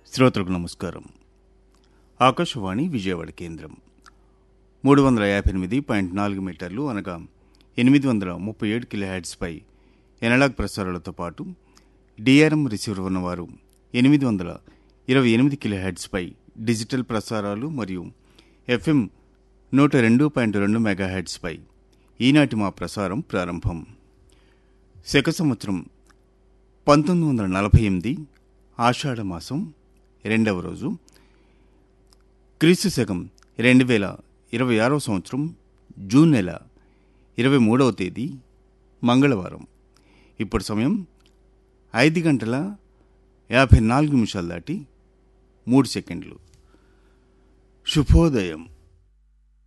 శ్రోతలకు నమస్కారం ఆకాశవాణి విజయవాడ కేంద్రం మూడు వందల యాభై ఎనిమిది పాయింట్ నాలుగు మీటర్లు అనగా ఎనిమిది వందల ముప్పై ఏడు కిలోహెడ్స్పై ఎనలాగ్ ప్రసారాలతో పాటు డిఆర్ఎం రిసీవర్ ఉన్నవారు ఎనిమిది వందల ఇరవై ఎనిమిది కిలోహెడ్స్పై డిజిటల్ ప్రసారాలు మరియు ఎఫ్ఎం నూట రెండు పాయింట్ రెండు మెగాహెడ్స్పై ఈనాటి మా ప్రసారం ప్రారంభం శక సంవత్సరం పంతొమ్మిది వందల నలభై ఎనిమిది ఆషాఢ మాసం రెండవ రోజు క్రీస్తు శకం రెండు వేల ఇరవై ఆరవ సంవత్సరం జూన్ నెల ఇరవై మూడవ తేదీ మంగళవారం ఇప్పుడు సమయం ఐదు గంటల యాభై నాలుగు నిమిషాలు దాటి మూడు సెకండ్లు శుభోదయం